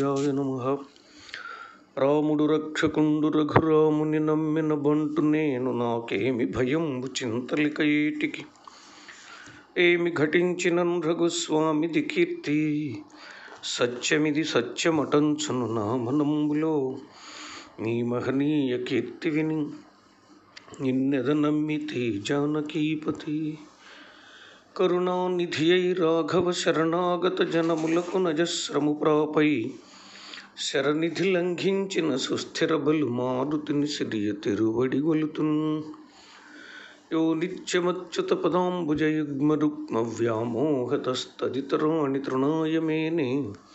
రామానుజాయ నమ రాముడు రక్షకుండు రఘురాముని నమ్మిన బంటు నేను నాకేమి భయంబు చింతలిక ఏటికి ఏమి ఘటించిన రఘుస్వామిది కీర్తి సత్యమిది సత్యమటంచును నా మనంబులో నీ మహనీయ కీర్తి విని నిన్నెద నమ్మితే జానకీపతి కరుణానిధి అయి రాఘవ శరణాగత జనములకు నజస్రము ప్రాపై శరనిధి లంఘించిన సుస్థిర బలు మారుతిని సిరియ తిరువడి గొలుతున్ యో నిత్యమచ్యుత పదాంబుజయుగ్మరుక్మ వ్యామోహతస్తదితరాణి తృణాయ మేనే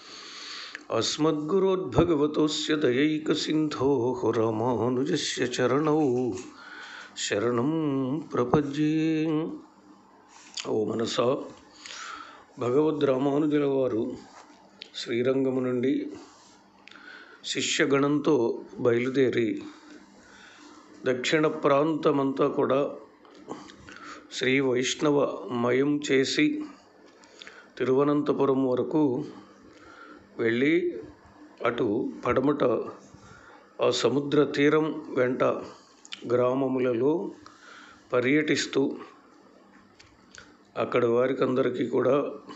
అస్మద్గురోద్భగవతోస్య దయైక సింధో రామానుజస్య చరణౌ శరణం ప్రపద్యే ఓ మనసా భగవద్ రామానుజుల వారు శ్రీరంగము నుండి శిష్యగణంతో బయలుదేరి దక్షిణ ప్రాంతమంతా కూడా శ్రీ వైష్ణవ మయం చేసి తిరువనంతపురం వరకు వెళ్ళి అటు పడమట ఆ సముద్ర తీరం వెంట గ్రామములలో పర్యటిస్తూ అక్కడ వారికి అందరికీ కూడా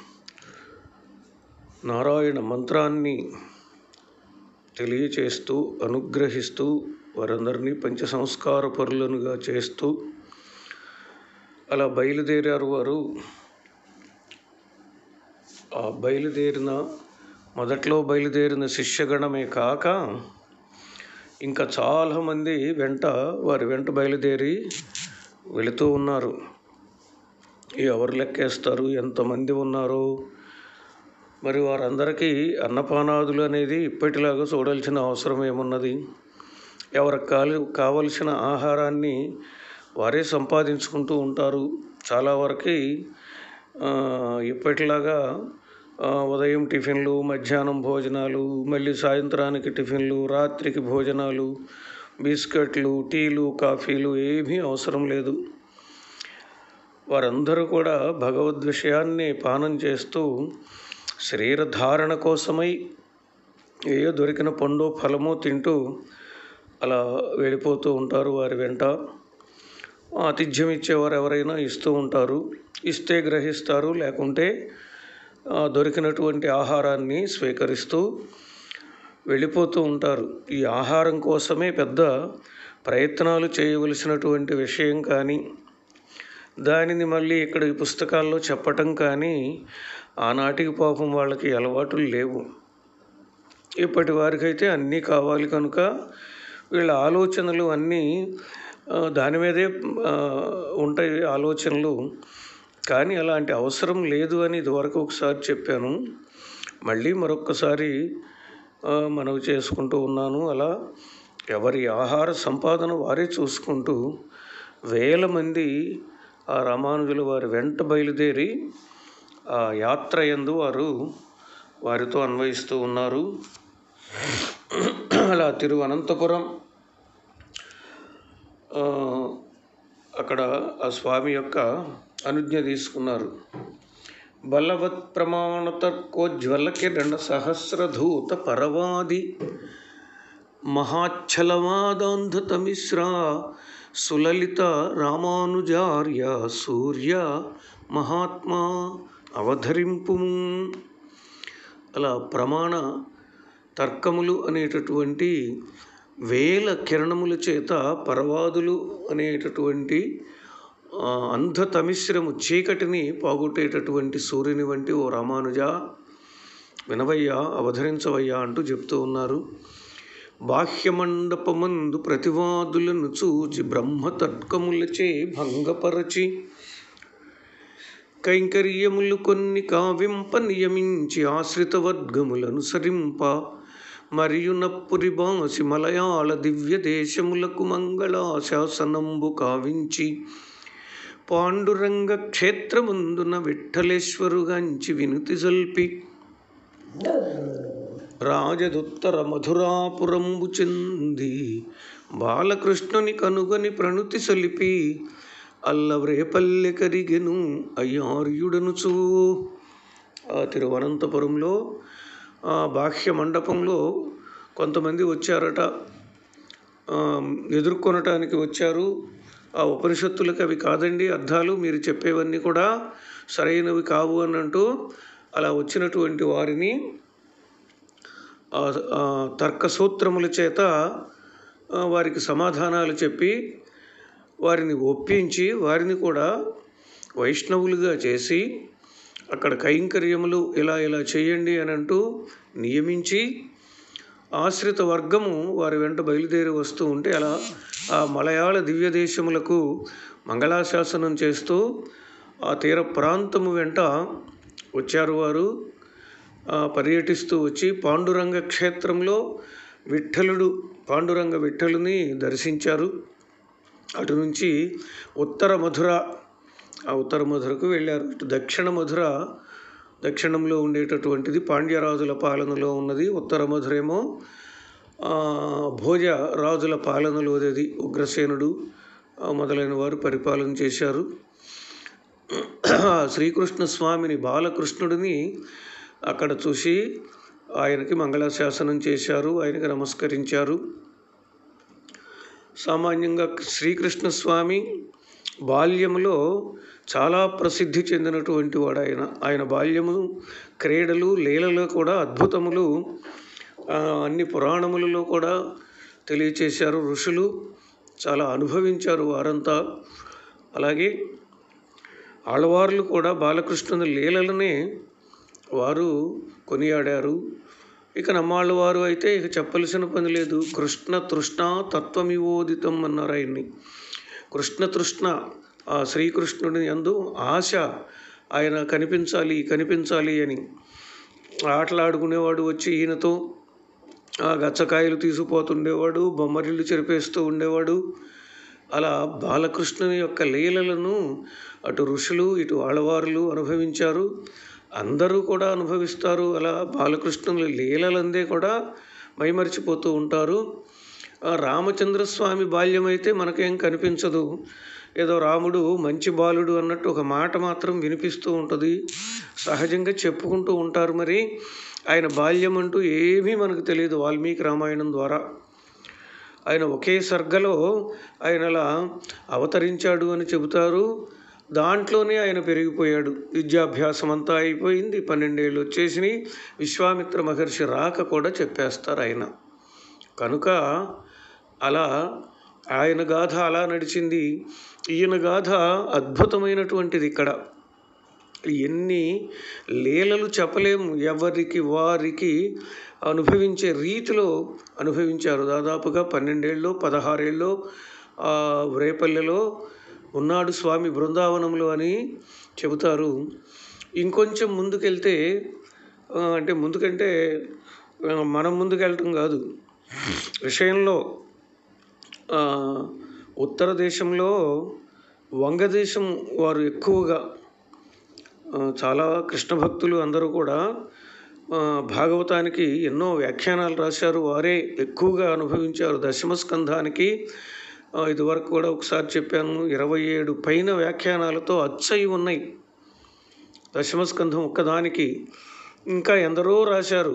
నారాయణ మంత్రాన్ని తెలియచేస్తూ అనుగ్రహిస్తూ వారందరినీ పంచ సంస్కార పరులనుగా చేస్తూ అలా బయలుదేరారు వారు ఆ బయలుదేరిన మొదట్లో బయలుదేరిన శిష్యగణమే కాక ఇంకా చాలామంది వెంట వారి వెంట బయలుదేరి వెళుతూ ఉన్నారు ఎవరు లెక్కేస్తారు ఎంతమంది ఉన్నారో మరి వారందరికీ అన్నపానాదులు అనేది ఇప్పటిలాగా చూడాల్సిన అవసరం ఏమున్నది ఎవరికి కాలి కావలసిన ఆహారాన్ని వారే సంపాదించుకుంటూ ఉంటారు చాలా వరకు ఇప్పటిలాగా ఉదయం టిఫిన్లు మధ్యాహ్నం భోజనాలు మళ్ళీ సాయంత్రానికి టిఫిన్లు రాత్రికి భోజనాలు బిస్కెట్లు టీలు కాఫీలు ఏమీ అవసరం లేదు వారందరూ కూడా భగవద్ విషయాన్ని పానం చేస్తూ శరీరధారణ కోసమై ఏయో దొరికిన పండు ఫలము తింటూ అలా వెళ్ళిపోతూ ఉంటారు వారి వెంట ఆతిథ్యం ఇచ్చేవారు ఎవరైనా ఇస్తూ ఉంటారు ఇస్తే గ్రహిస్తారు లేకుంటే దొరికినటువంటి ఆహారాన్ని స్వీకరిస్తూ వెళ్ళిపోతూ ఉంటారు ఈ ఆహారం కోసమే పెద్ద ప్రయత్నాలు చేయవలసినటువంటి విషయం కానీ దానిని మళ్ళీ ఇక్కడ ఈ పుస్తకాల్లో చెప్పటం కానీ ఆనాటికి పాపం వాళ్ళకి అలవాటులు లేవు ఇప్పటి వారికైతే అన్నీ కావాలి కనుక వీళ్ళ ఆలోచనలు అన్నీ దాని మీదే ఉంటాయి ఆలోచనలు కానీ అలాంటి అవసరం లేదు అని ఇదివరకు ఒకసారి చెప్పాను మళ్ళీ మరొక్కసారి మనవి చేసుకుంటూ ఉన్నాను అలా ఎవరి ఆహార సంపాదన వారే చూసుకుంటూ వేల మంది ఆ రామానుజుల వారి వెంట బయలుదేరి ఆ యాత్ర ఎందు వారు వారితో అన్వయిస్తూ ఉన్నారు అలా తిరువనంతపురం అక్కడ ఆ స్వామి యొక్క అనుజ్ఞ తీసుకున్నారు బలవత్ ప్రమాణ తర్కోజ్వల కిరణ సహస్రధూత పరవాది మహాచ్చలవాదాంధతమిశ్రా సులలిత రామానుజార్య సూర్య మహాత్మా అవధరింపు అలా ప్రమాణ తర్కములు అనేటటువంటి వేల కిరణముల చేత పరవాదులు అనేటటువంటి అంధతమిశ్రము చీకటిని పోగొట్టేటటువంటి సూర్యుని వంటి ఓ రామానుజ వినవయ్యా అవధరించవయ్యా అంటూ చెప్తూ ఉన్నారు బాహ్యమండపమందు ప్రతివాదులను చూచి బ్రహ్మతర్కములచే భంగపరచి కైంకర్యములు కొన్ని కావింప నియమించి ఆశ్రిత వర్గములనుసరింప మరియు నప్పురి బాసి మలయాళ దివ్య దేశములకు మంగళాశాసనంబు కావించి పాండురంగ క్షేత్రముందున విఠలేశ్వరుగాంచి వినుతి జల్పి రాజదుత్తర మధురాపురంబు చెంది బాలకృష్ణుని కనుగొని ప్రణుతి సొలిపి అల్లవ్రేపల్లె కరిగెను అయ్యార్యుడనుచు ఆ తిరువనంతపురంలో ఆ బాహ్య మండపంలో కొంతమంది వచ్చారట ఆ, ఎదుర్కొనటానికి వచ్చారు ఆ ఉపనిషత్తులకు అవి కాదండి అర్థాలు మీరు చెప్పేవన్నీ కూడా సరైనవి కావు అని అంటూ అలా వచ్చినటువంటి వారిని ఆ, ఆ, తర్క సూత్రముల చేత ఆ, వారికి సమాధానాలు చెప్పి వారిని ఒప్పించి వారిని కూడా వైష్ణవులుగా చేసి అక్కడ కైంకర్యములు ఇలా ఇలా చేయండి అని అంటూ నియమించి ఆశ్రిత వర్గము వారి వెంట బయలుదేరి వస్తూ ఉంటే అలా ఆ మలయాళ దివ్య దేశములకు మంగళాశాసనం చేస్తూ ఆ తీర ప్రాంతము వెంట వచ్చారు వారు ఆ, పర్యటిస్తూ వచ్చి పాండురంగ క్షేత్రంలో విఠలుడు పాండురంగ విఠలుని దర్శించారు అటు నుంచి ఉత్తర మధుర ఆ ఉత్తర మధురకు వెళ్ళారు ఇటు దక్షిణ మధుర దక్షిణంలో ఉండేటటువంటిది పాండ్యరాజుల పాలనలో ఉన్నది ఉత్తర మధురేమో ఆ, భోజ రాజుల పాలనలోది ఉగ్రసేనుడు ఆ, మొదలైన వారు పరిపాలన చేశారు శ్రీకృష్ణ స్వామిని బాలకృష్ణుడిని అక్కడ చూసి ఆయనకి మంగళాశాసనం చేశారు ఆయనకి నమస్కరించారు సామాన్యంగా శ్రీకృష్ణ స్వామి బాల్యములో చాలా ప్రసిద్ధి చెందినటువంటి వాడు ఆయన ఆయన బాల్యము క్రీడలు లీలలు కూడా అద్భుతములు ఆ, అన్ని పురాణములలో కూడా తెలియచేశారు ఋషులు చాలా అనుభవించారు వారంతా అలాగే ఆళ్వార్లు కూడా బాలకృష్ణుని లీలలనే వారు కొనియాడారు ఇక నమ్మాళ్ళవారు అయితే ఇక చెప్పవలసిన పని లేదు కృష్ణ తృష్ణ తత్వమివోదితం అన్నారు ఆయన్ని కృష్ణ తృష్ణ ఆ శ్రీకృష్ణుని యందు ఆశ ఆయన కనిపించాలి కనిపించాలి అని ఆటలాడుకునేవాడు వచ్చి ఈయనతో ఆ గచ్చకాయలు తీసుకుపోతుండేవాడు బొమ్మరిల్లు చెరిపేస్తూ ఉండేవాడు అలా బాలకృష్ణుని యొక్క లీలలను అటు ఋషులు ఇటు ఆడవారులు అనుభవించారు అందరూ కూడా అనుభవిస్తారు అలా బాలకృష్ణుని లీలలందే కూడా మైమరిచిపోతూ ఉంటారు ఆ రామచంద్రస్వామి బాల్యం అయితే మనకేం కనిపించదు ఏదో రాముడు మంచి బాలుడు అన్నట్టు ఒక మాట మాత్రం వినిపిస్తూ ఉంటుంది సహజంగా చెప్పుకుంటూ ఉంటారు మరి ఆయన బాల్యం అంటూ ఏమీ మనకు తెలియదు వాల్మీకి రామాయణం ద్వారా ఆయన ఒకే సర్గలో ఆయన అలా అవతరించాడు అని చెబుతారు దాంట్లోనే ఆయన పెరిగిపోయాడు విద్యాభ్యాసం అంతా అయిపోయింది పన్నెండేళ్ళు వచ్చేసినాయి విశ్వామిత్ర మహర్షి రాక కూడా చెప్పేస్తారు ఆయన కనుక అలా ఆయన గాథ అలా నడిచింది ఈయన గాథ అద్భుతమైనటువంటిది ఇక్కడ ఎన్ని లీలలు చెప్పలేము ఎవరికి వారికి అనుభవించే రీతిలో అనుభవించారు దాదాపుగా పన్నెండేళ్ళు పదహారేళ్ళు ఆ రేపల్లెలో ఉన్నాడు స్వామి బృందావనంలో అని చెబుతారు ఇంకొంచెం ముందుకెళ్తే ఆ, అంటే ముందుకంటే ఆ, మనం ముందుకెళ్ళటం కాదు విషయంలో ఆ, ఉత్తర దేశంలో వంగదేశం వారు ఎక్కువగా ఆ, చాలా కృష్ణ భక్తులు అందరూ కూడా ఆ, భాగవతానికి ఎన్నో వ్యాఖ్యానాలు రాశారు వారే ఎక్కువగా అనుభవించారు దశమస్కంధానికి ఆ, ఇదివరకు కూడా ఒకసారి చెప్పాను ఇరవై ఏడు పైన వ్యాఖ్యానాలతో అచ్చయి ఉన్నాయి దశమస్కంధం ఒక్కదానికి ఇంకా ఎందరో రాశారు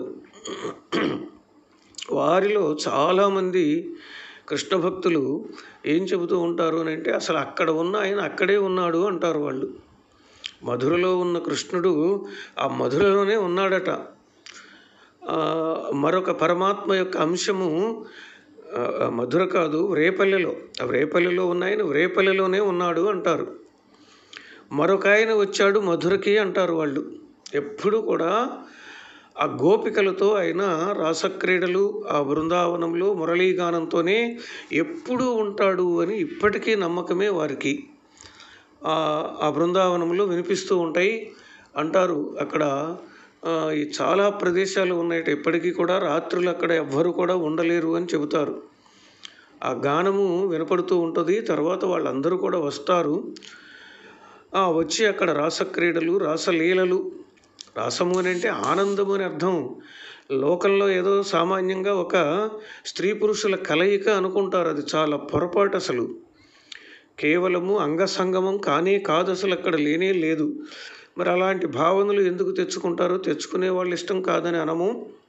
వారిలో చాలామంది కృష్ణ భక్తులు ఏం చెబుతూ ఉంటారు అని అంటే అసలు అక్కడ ఉన్న ఆయన అక్కడే ఉన్నాడు అంటారు వాళ్ళు మధురలో ఉన్న కృష్ణుడు ఆ మధురలోనే ఉన్నాడట ఆ, మరొక పరమాత్మ యొక్క అంశము ఆ, మధుర కాదు రేపల్లెలో ఆ రేపల్లెలో ఉన్న ఆయన రేపల్లెలోనే ఉన్నాడు అంటారు మరొక ఆయన వచ్చాడు మధురకి అంటారు వాళ్ళు ఎప్పుడు కూడా ఆ గోపికలతో ఆయన రాసక్రీడలు ఆ బృందావనంలో మురళీగానంతోనే ఎప్పుడూ ఉంటాడు అని ఇప్పటికీ నమ్మకమే వారికి ఆ ఆ బృందావనంలో వినిపిస్తూ ఉంటాయి అంటారు అక్కడ ఆ, ఈ చాలా ప్రదేశాలు ఉన్నాయట ఇప్పటికీ కూడా రాత్రులు అక్కడ ఎవ్వరు కూడా ఉండలేరు అని చెబుతారు ఆ గానము వినపడుతూ ఉంటుంది తర్వాత వాళ్ళందరూ కూడా వస్తారు ఆ, వచ్చి అక్కడ రాసక్రీడలు రాసలీలలు రాసము అని అంటే ఆనందము అని అర్థం లోకంలో ఏదో సామాన్యంగా ఒక స్త్రీ పురుషుల కలయిక అనుకుంటారు అది చాలా పొరపాటు అసలు కేవలము అంగసంగమం కానే కాదు అసలు అక్కడ లేనే లేదు మరి అలాంటి భావనలు ఎందుకు తెచ్చుకుంటారో తెచ్చుకునే వాళ్ళ ఇష్టం కాదని అనము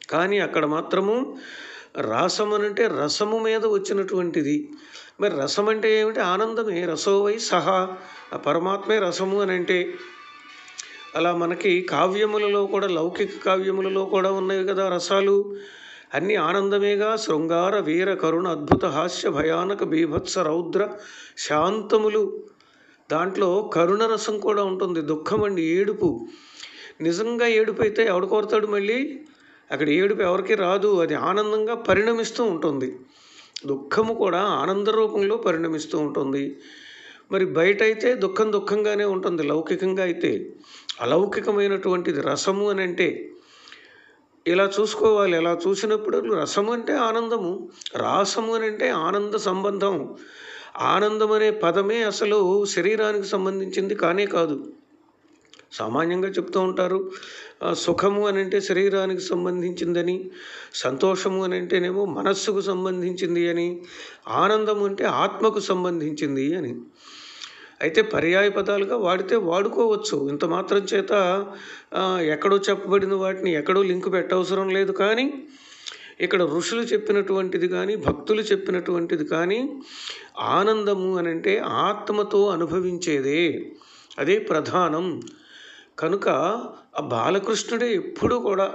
కానీ అక్కడ మాత్రము రాసం అనంటే రసము మీద వచ్చినటువంటిది మరి రసం అంటే ఏమిటి ఆనందమే రసోవై సహా ఆ పరమాత్మే రసము అని అంటే అలా మనకి కావ్యములలో కూడా లౌకిక కావ్యములలో కూడా ఉన్నాయి కదా రసాలు అన్ని ఆనందమేగా శృంగార వీర కరుణ అద్భుత హాస్య భయానక బీభత్స రౌద్ర శాంతములు దాంట్లో కరుణ రసం కూడా ఉంటుంది దుఃఖం అండి ఏడుపు నిజంగా ఏడుపు అయితే ఎవడు కోరుతాడు మళ్ళీ అక్కడ ఏడుపు ఎవరికి రాదు అది ఆనందంగా పరిణమిస్తూ ఉంటుంది దుఃఖము కూడా ఆనంద రూపంలో పరిణమిస్తూ ఉంటుంది మరి బయట అయితే దుఃఖం దుఃఖంగానే ఉంటుంది లౌకికంగా అయితే అలౌకికమైనటువంటిది రసము అని అంటే ఇలా చూసుకోవాలి ఇలా చూసినప్పుడు రసము అంటే ఆనందము రాసము అని అంటే ఆనంద సంబంధం ఆనందం అనే పదమే అసలు శరీరానికి సంబంధించింది కానే కాదు సామాన్యంగా చెప్తూ ఉంటారు ఆ, సుఖము అని అంటే శరీరానికి సంబంధించిందని సంతోషము అని అంటేనేమో మనస్సుకు సంబంధించింది అని ఆనందం అంటే ఆత్మకు సంబంధించింది అని అయితే పర్యాయ పదాలుగా వాడితే వాడుకోవచ్చు ఇంత మాత్రం చేత ఆ, ఎక్కడో చెప్పబడిన వాటిని ఎక్కడో లింకు పెట్టవసరం లేదు కానీ ఇక్కడ ఋషులు చెప్పినటువంటిది కానీ భక్తులు చెప్పినటువంటిది కానీ ఆనందము అని అంటే ఆత్మతో అనుభవించేదే అదే ప్రధానం కనుక ఆ బాలకృష్ణుడే ఎప్పుడు కూడా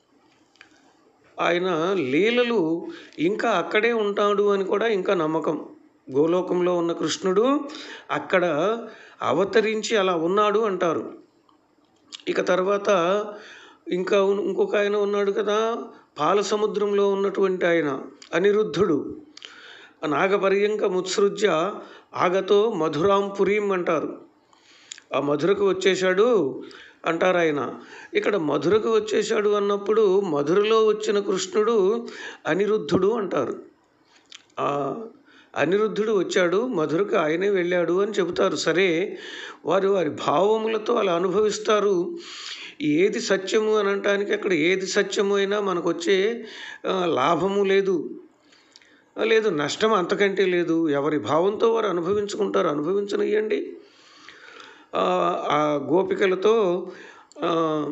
ఆయన లీలలు ఇంకా అక్కడే ఉంటాడు అని కూడా ఇంకా నమ్మకం గోలోకంలో ఉన్న కృష్ణుడు అక్కడ అవతరించి అలా ఉన్నాడు అంటారు ఇక తర్వాత ఇంకా ఉన్- ఇంకొక ఆయన ఉన్నాడు కదా పాల సముద్రంలో ఉన్నటువంటి ఆయన అనిరుద్ధుడు నాగపర్యంక ముత్సృజ్య ఆగతో మధురాం పురీం అంటారు ఆ మధురకు వచ్చేశాడు అంటారు ఆయన ఇక్కడ మధురకు వచ్చేశాడు అన్నప్పుడు మధురలో వచ్చిన కృష్ణుడు అనిరుద్ధుడు అంటారు ఆ అనిరుద్ధుడు వచ్చాడు మధురకు ఆయనే వెళ్ళాడు అని చెబుతారు సరే వారు వారి భావములతో అలా అనుభవిస్తారు ఏది సత్యము అని అనటానికి అక్కడ ఏది సత్యము అయినా మనకు వచ్చే ఆ, లాభము లేదు ఆ, లేదు నష్టం అంతకంటే లేదు ఎవరి భావంతో వారు అనుభవించుకుంటారు అనుభవించనియండి ఆ, ఆ గోపికలతో ఆ,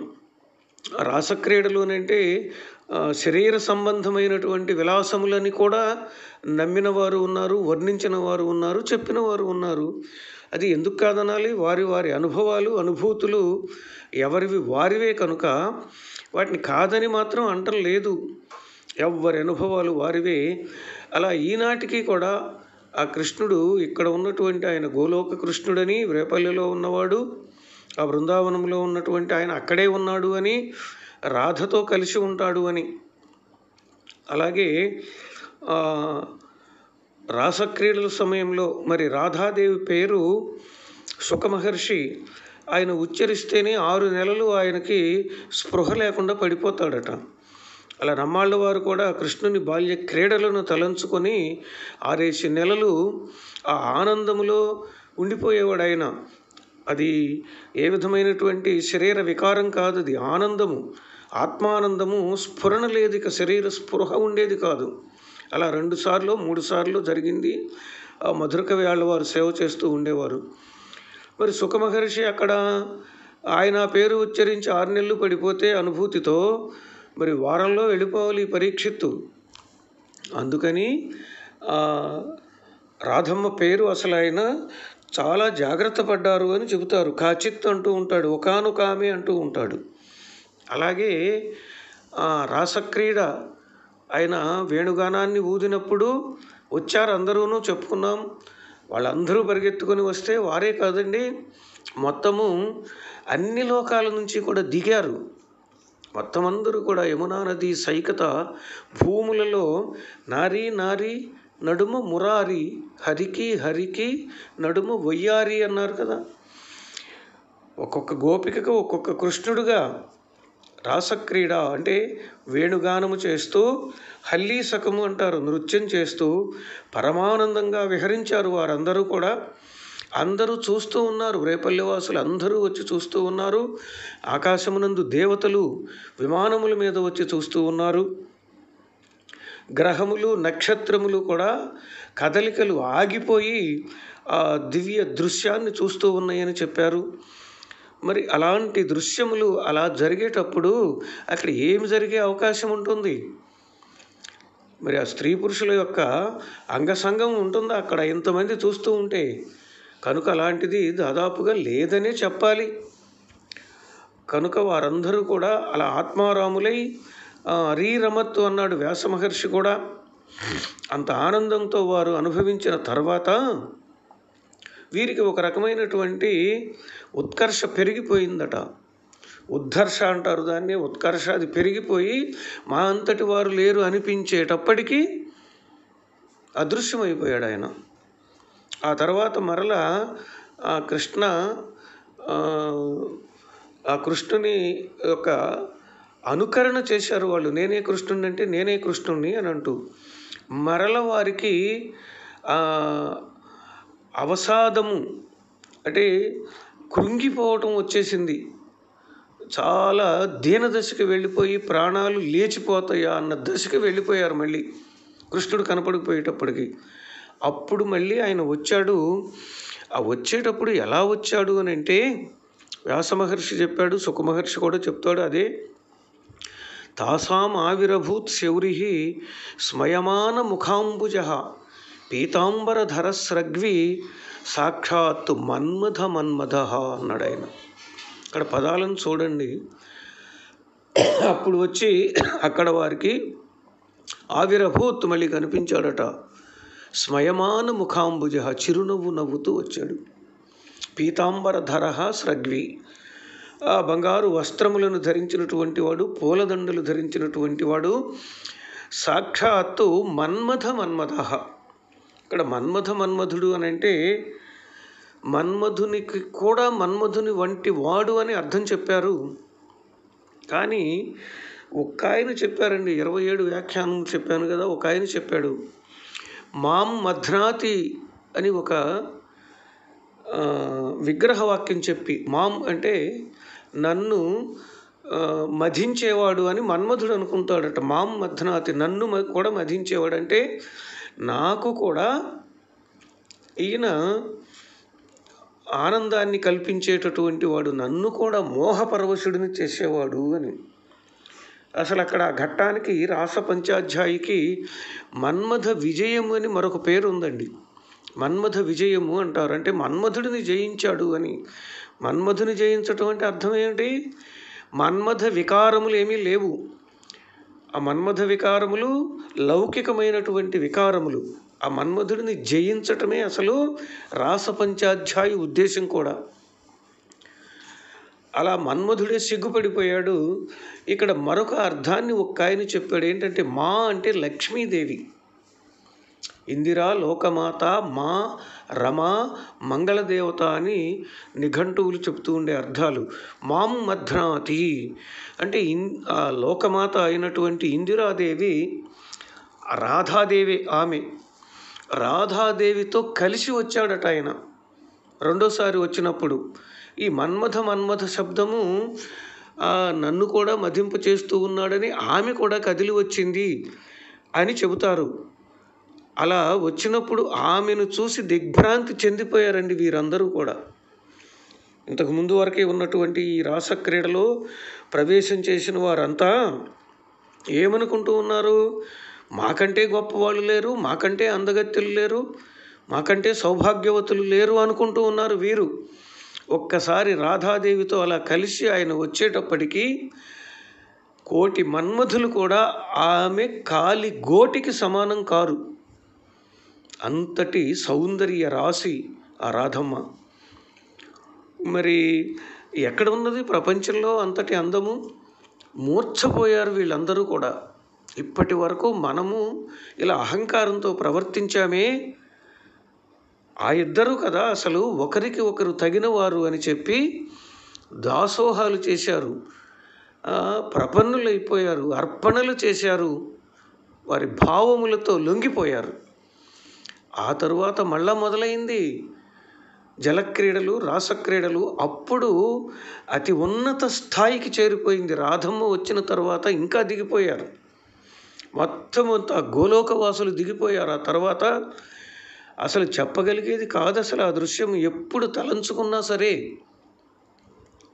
రాసక్రీడలోనంటే ఆ, శరీర సంబంధమైనటువంటి విలాసములని కూడా నమ్మిన వారు ఉన్నారు వర్ణించిన వారు ఉన్నారు చెప్పిన వారు ఉన్నారు అది ఎందుకు కాదనాలి వారి వారి అనుభవాలు అనుభూతులు ఎవరివి వారివే కనుక వాటిని కాదని మాత్రం అంటం లేదు ఎవరి అనుభవాలు వారివే అలా ఈనాటికి కూడా ఆ కృష్ణుడు ఇక్కడ ఉన్నటువంటి ఆయన గోలోక కృష్ణుడని రేపల్లిలో ఉన్నవాడు ఆ బృందావనంలో ఉన్నటువంటి ఆయన అక్కడే ఉన్నాడు అని రాధతో కలిసి ఉంటాడు అని అలాగే ఆ, రాసక్రీడల సమయంలో మరి రాధాదేవి పేరు సుఖమహర్షి ఆయన ఉచ్చరిస్తేనే ఆరు నెలలు ఆయనకి స్పృహ లేకుండా పడిపోతాడట అలా నమ్మాళ్ళ వారు కూడా కృష్ణుని బాల్య క్రీడలను తలంచుకొని ఆరేసి నెలలు ఆ ఆనందములో ఉండిపోయేవాడు ఆయన అది ఏ విధమైనటువంటి శరీర వికారం కాదు అది ఆనందము ఆత్మానందము స్ఫురణ లేదు ఇక శరీర స్పృహ ఉండేది కాదు అలా రెండు సార్లు మూడు సార్లు జరిగింది ఆ మధురక వేళ్ళ వారు సేవ చేస్తూ ఉండేవారు మరి సుఖమహర్షి అక్కడ ఆయన పేరు ఉచ్చరించి ఆరు నెలలు పడిపోతే అనుభూతితో మరి వారంలో వెళ్ళిపోవాలి ఈ పరీక్షిత్తు అందుకని ఆ, రాధమ్మ పేరు అసలు ఆయన చాలా జాగ్రత్త పడ్డారు అని చెబుతారు కాచిత్ అంటూ ఉంటాడు ఒకానొక ఆమె అంటూ ఉంటాడు అలాగే ఆ, రాసక్రీడ ఆయన వేణుగానాన్ని ఊదినప్పుడు వచ్చారు అందరూను చెప్పుకున్నాం వాళ్ళందరూ పరిగెత్తుకొని వస్తే వారే కాదండి మొత్తము అన్ని లోకాల నుంచి కూడా దిగారు మొత్తం అందరూ కూడా యమునా నది సైకత భూములలో నారీ నారీ నడుమ మురారి హరికి హరికి నడుమ వయ్యారి అన్నారు కదా ఒక్కొక్క గోపికకు ఒక్కొక్క కృష్ణుడుగా రాసక్రీడ అంటే వేణుగానము చేస్తూ హల్లీసకము అంటారు నృత్యం చేస్తూ పరమానందంగా విహరించారు వారందరూ కూడా అందరూ చూస్తూ ఉన్నారు రేపల్లి వాసులు అందరూ వచ్చి చూస్తూ ఉన్నారు ఆకాశమునందు దేవతలు విమానముల మీద వచ్చి చూస్తూ ఉన్నారు గ్రహములు నక్షత్రములు కూడా కదలికలు ఆగిపోయి ఆ దివ్య దృశ్యాన్ని చూస్తూ ఉన్నాయని చెప్పారు మరి అలాంటి దృశ్యములు అలా జరిగేటప్పుడు అక్కడ ఏమి జరిగే అవకాశం ఉంటుంది మరి ఆ స్త్రీ పురుషుల యొక్క అంగసంగం ఉంటుందా అక్కడ ఇంతమంది చూస్తూ ఉంటే కనుక అలాంటిది దాదాపుగా లేదనే చెప్పాలి కనుక వారందరూ కూడా అలా ఆత్మారాములై ఆ, అరీరమత్తు అన్నాడు వ్యాస మహర్షి కూడా అంత ఆనందంతో వారు అనుభవించిన తర్వాత వీరికి ఒక రకమైనటువంటి ఉత్కర్ష పెరిగిపోయిందట ఉద్ధర్ష అంటారు దాన్ని ఉత్కర్ష అది పెరిగిపోయి మా అంతటి వారు లేరు అనిపించేటప్పటికీ అదృశ్యమైపోయాడు ఆయన ఆ తర్వాత మరల ఆ కృష్ణ ఆ, ఆ కృష్ణుని యొక్క అనుకరణ చేశారు వాళ్ళు నేనే కృష్ణుని అంటే నేనే కృష్ణుణ్ణి అని అంటూ మరల వారికి ఆ, అవసాదము అంటే కృంగిపోవటం వచ్చేసింది చాలా దీన దశకి వెళ్ళిపోయి ప్రాణాలు లేచిపోతాయా అన్న దశకి వెళ్ళిపోయారు మళ్ళీ కృష్ణుడు కనపడిపోయేటప్పటికి అప్పుడు మళ్ళీ ఆయన వచ్చాడు ఆ వచ్చేటప్పుడు ఎలా వచ్చాడు అని అంటే వ్యాస మహర్షి చెప్పాడు సుఖ మహర్షి కూడా చెప్తాడు అదే తాసాం ఆవిరభూత్ శౌరి స్మయమాన ముఖాంబుజ పీతాంబరధర స్రగ్వి సాక్షాత్ మన్మథ మన్మథ అన్నాడు ఆయన అక్కడ పదాలను చూడండి అప్పుడు వచ్చి అక్కడ వారికి ఆవిరభూత్ మళ్ళీ కనిపించాడట స్మయమాన ముఖాంబుజ చిరునవ్వు నవ్వుతూ వచ్చాడు పీతాంబర ధర స్రగ్వి ఆ బంగారు వస్త్రములను ధరించినటువంటి వాడు పూలదండలు ధరించినటువంటి వాడు సాక్షాత్తు మన్మథ మన్మథ ఇక్కడ మన్మథ మన్మధుడు అని అంటే మన్మధునికి కూడా మన్మధుని వంటి వాడు అని అర్థం చెప్పారు కానీ ఒక ఆయన చెప్పారండి ఇరవై ఏడు వ్యాఖ్యానం చెప్పాను కదా ఒక ఆయన చెప్పాడు మాం మధ్నాతి అని ఒక ఆ, విగ్రహవాక్యం చెప్పి మాం అంటే నన్ను ఆ, మధించేవాడు అని మన్మధుడు అనుకుంటాడట మాం మధ్నాతి నన్ను మ- కూడా మధించేవాడు అంటే నాకు కూడా ఈయన ఆనందాన్ని కల్పించేటటువంటి వాడు నన్ను కూడా మోహపరవశుడిని చేసేవాడు అని అసలు అక్కడ ఆ ఘట్టానికి రాస పంచాధ్యాయికి మన్మథ విజయము అని మరొక పేరు ఉందండి మన్మథ విజయము అంటారు అంటే మన్మధుడిని జయించాడు అని మన్మధుని జయించటం అంటే అర్థం ఏంటి మన్మథ వికారములు ఏమీ లేవు ఆ మన్మథ వికారములు లౌకికమైనటువంటి వికారములు ఆ మన్మధుడిని జయించటమే అసలు రాస పంచాధ్యాయి ఉద్దేశం కూడా అలా మన్మధుడే సిగ్గుపడిపోయాడు ఇక్కడ మరొక అర్థాన్ని ఒక్క ఆయన చెప్పాడు ఏంటంటే మా అంటే లక్ష్మీదేవి ఇందిరా లోకమాత మా రమ మంగళదేవత అని నిఘంటువులు చెప్తూ ఉండే అర్థాలు మాం మధ్నాతి అంటే ఇన్ ఆ లోకమాత అయినటువంటి ఇందిరాదేవి రాధాదేవి ఆమె రాధాదేవితో కలిసి వచ్చాడట ఆయన రెండోసారి వచ్చినప్పుడు ఈ మన్మథ మన్మథ శబ్దము ఆ, నన్ను కూడా మదింపు చేస్తూ ఉన్నాడని ఆమె కూడా కదిలి వచ్చింది అని చెబుతారు అలా వచ్చినప్పుడు ఆమెను చూసి దిగ్భ్రాంతి చెందిపోయారండి వీరందరూ కూడా ఇంతకు ముందు వరకే ఉన్నటువంటి ఈ రాసక్రీడలో ప్రవేశం చేసిన వారంతా ఏమనుకుంటూ ఉన్నారు మాకంటే గొప్పవాళ్ళు లేరు మాకంటే అందగత్తెలు లేరు మాకంటే సౌభాగ్యవతులు లేరు అనుకుంటూ ఉన్నారు వీరు ఒక్కసారి రాధాదేవితో అలా కలిసి ఆయన వచ్చేటప్పటికీ కోటి మన్మధులు కూడా ఆమె కాలి గోటికి సమానం కారు అంతటి సౌందర్య రాశి ఆ రాధమ్మ మరి ఎక్కడ ఉన్నది ప్రపంచంలో అంతటి అందము మూర్ఛపోయారు వీళ్ళందరూ కూడా ఇప్పటి వరకు మనము ఇలా అహంకారంతో ప్రవర్తించామే ఆ ఇద్దరు కదా అసలు ఒకరికి ఒకరు తగినవారు అని చెప్పి దాసోహాలు చేశారు ఆ, ప్రపన్నులైపోయారు అర్పణలు చేశారు వారి భావములతో లొంగిపోయారు ఆ తరువాత మళ్ళా మొదలైంది జలక్రీడలు రాసక్రీడలు అప్పుడు అతి ఉన్నత స్థాయికి చేరిపోయింది రాధమ్మ వచ్చిన తర్వాత ఇంకా దిగిపోయారు మొత్తం అంతా గోలోకవాసులు దిగిపోయారు ఆ తర్వాత అసలు చెప్పగలిగేది కాదు అసలు ఆ దృశ్యం ఎప్పుడు తలంచుకున్నా సరే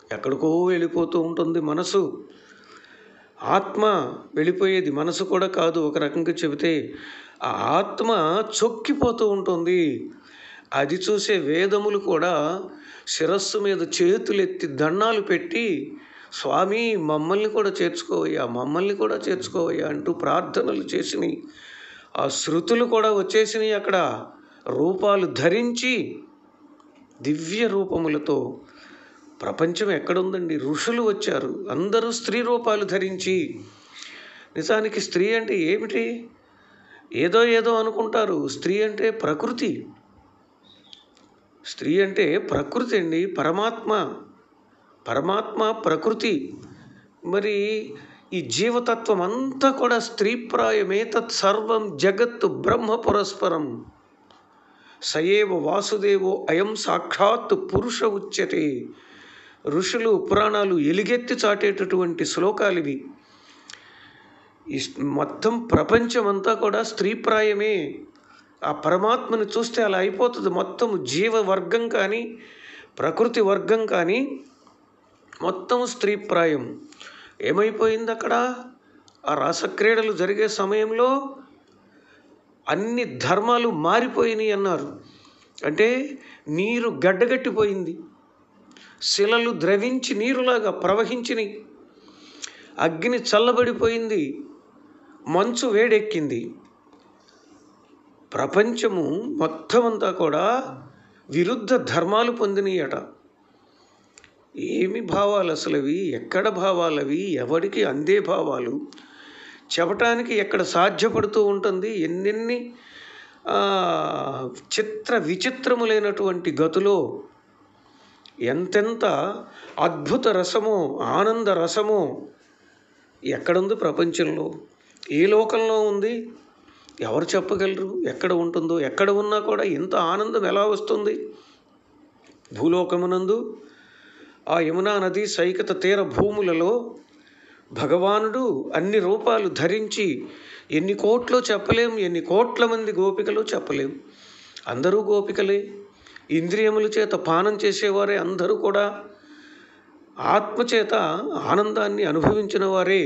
ఎక్కడికో వెళ్ళిపోతూ ఉంటుంది మనసు ఆత్మ వెళ్ళిపోయేది మనసు కూడా కాదు ఒక రకంగా చెబితే ఆ ఆత్మ చొక్కిపోతూ ఉంటుంది అది చూసే వేదములు కూడా శిరస్సు మీద చేతులెత్తి దండాలు పెట్టి స్వామి మమ్మల్ని కూడా చేర్చుకోవయ్యా మమ్మల్ని కూడా చేర్చుకోవయ్యా అంటూ ప్రార్థనలు చేసినాయి ఆ శృతులు కూడా వచ్చేసినాయి అక్కడ రూపాలు ధరించి దివ్య రూపములతో ప్రపంచం ఎక్కడుందండి ఋషులు వచ్చారు అందరూ స్త్రీ రూపాలు ధరించి నిజానికి స్త్రీ అంటే ఏమిటి ఏదో ఏదో అనుకుంటారు స్త్రీ అంటే ప్రకృతి స్త్రీ అంటే ప్రకృతి అండి పరమాత్మ పరమాత్మ ప్రకృతి మరి ఈ జీవతత్వం అంతా కూడా స్త్రీప్రాయమే తత్సర్వం జగత్తు బ్రహ్మ పురస్పరం సయేవ వాసుదేవో అయం సాక్షాత్ పురుష ఉచ్యతే ఋషులు పురాణాలు ఎలుగెత్తి చాటేటటువంటి శ్లోకాలు ఇవి ఈ స్- మొత్తం ప్రపంచమంతా కూడా స్త్రీప్రాయమే ఆ పరమాత్మని చూస్తే అలా అయిపోతుంది మొత్తం జీవ వర్గం కానీ ప్రకృతి వర్గం కానీ మొత్తం స్త్రీప్రాయం ఏమైపోయింది అక్కడ ఆ రాసక్రీడలు జరిగే సమయంలో అన్ని ధర్మాలు మారిపోయినాయి అన్నారు అంటే నీరు గడ్డగట్టిపోయింది శిలలు ద్రవించి నీరులాగా ప్రవహించినాయి అగ్ని చల్లబడిపోయింది మంచు వేడెక్కింది ప్రపంచము మొత్తం అంతా కూడా విరుద్ధ ధర్మాలు పొందినాయట ఏమి భావాలు అసలు అవి ఎక్కడ భావాలు అవి ఎవరికి అందే భావాలు చెప్పటానికి ఎక్కడ సాధ్యపడుతూ ఉంటుంది ఎన్నెన్ని ఆ, చిత్ర విచిత్రములైనటువంటి గతులో ఎంతెంత అద్భుత రసమో ఆనంద రసమో ఎక్కడుంది ప్రపంచంలో ఏ లోకంలో ఉంది ఎవరు చెప్పగలరు ఎక్కడ ఉంటుందో ఎక్కడ ఉన్నా కూడా ఇంత ఆనందం ఎలా వస్తుంది భూలోకమునందు ఆ యమునా నది సైకత తీర భూములలో భగవానుడు అన్ని రూపాలు ధరించి ఎన్ని కోట్లో చెప్పలేం ఎన్ని కోట్ల మంది గోపికలు చెప్పలేం అందరూ గోపికలే ఇంద్రియముల చేత పానం చేసేవారే అందరూ కూడా ఆత్మచేత ఆనందాన్ని అనుభవించిన వారే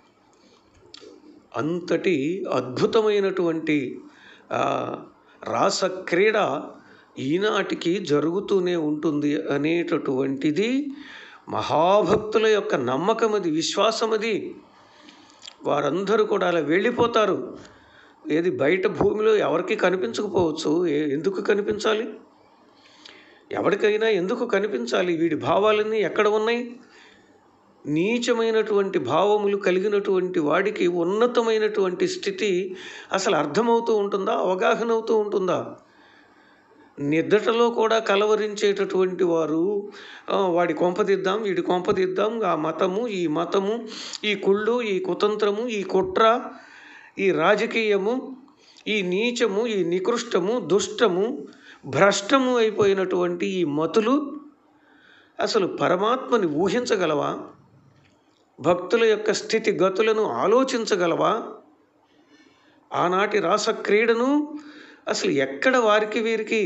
అంతటి అద్భుతమైనటువంటి ఆ, రాస క్రీడ ఈనాటికి జరుగుతూనే ఉంటుంది అనేటటువంటిది మహాభక్తుల యొక్క నమ్మకం అది విశ్వాసం అది వారందరూ కూడా అలా వెళ్ళిపోతారు ఏది బయట భూమిలో ఎవరికి కనిపించకపోవచ్చు ఏ- ఎందుకు కనిపించాలి ఎవరికైనా ఎందుకు కనిపించాలి వీడి భావాలన్నీ ఎక్కడ ఉన్నాయి నీచమైనటువంటి భావములు కలిగినటువంటి వాడికి ఉన్నతమైనటువంటి స్థితి అసలు అర్థమవుతూ ఉంటుందా అవగాహన అవుతూ ఉంటుందా నిద్రలో కూడా కలవరించేటటువంటి వారు ఆ, వాడి కొంపదిద్దాం వీడి కొంపదిద్దాం ఆ మతము ఈ మతము ఈ కుళ్ళు ఈ కుతంత్రము ఈ కుట్ర ఈ రాజకీయము ఈ నీచము ఈ నికృష్టము దుష్టము భ్రష్టము అయిపోయినటువంటి ఈ మతులు అసలు పరమాత్మని ఊహించగలవా భక్తుల యొక్క స్థితి గతులను ఆలోచించగలవా ఆనాటి రాస క్రీడను అసలు ఎక్కడ వారికి వీరికి